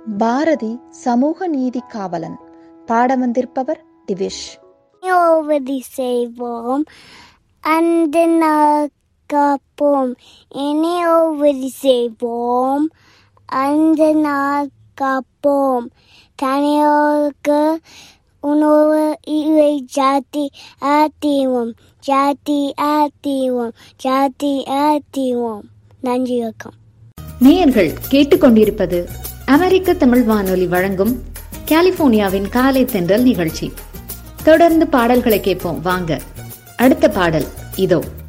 பாரதி சமூக நீதி காவலன் பாட வந்திருப்பவர் டிவிஷ் ஓவதி செய்வோம் அந்த நாள் காப்போம் இனி ஓவதி செய்வோம் அந்த நாள் காப்போம் தனியோருக்கு உணவு இவை ஜாதி ஆத்திவோம் ஜாதி ஆத்திவோம் ஜாதி ஆத்திவோம் நன்றி வணக்கம் நேயர்கள் கேட்டுக்கொண்டிருப்பது அமெரிக்க தமிழ் வானொலி வழங்கும் கலிபோர்னியாவின் காலை தென்றல் நிகழ்ச்சி தொடர்ந்து பாடல்களை கேட்போம் வாங்க அடுத்த பாடல் இதோ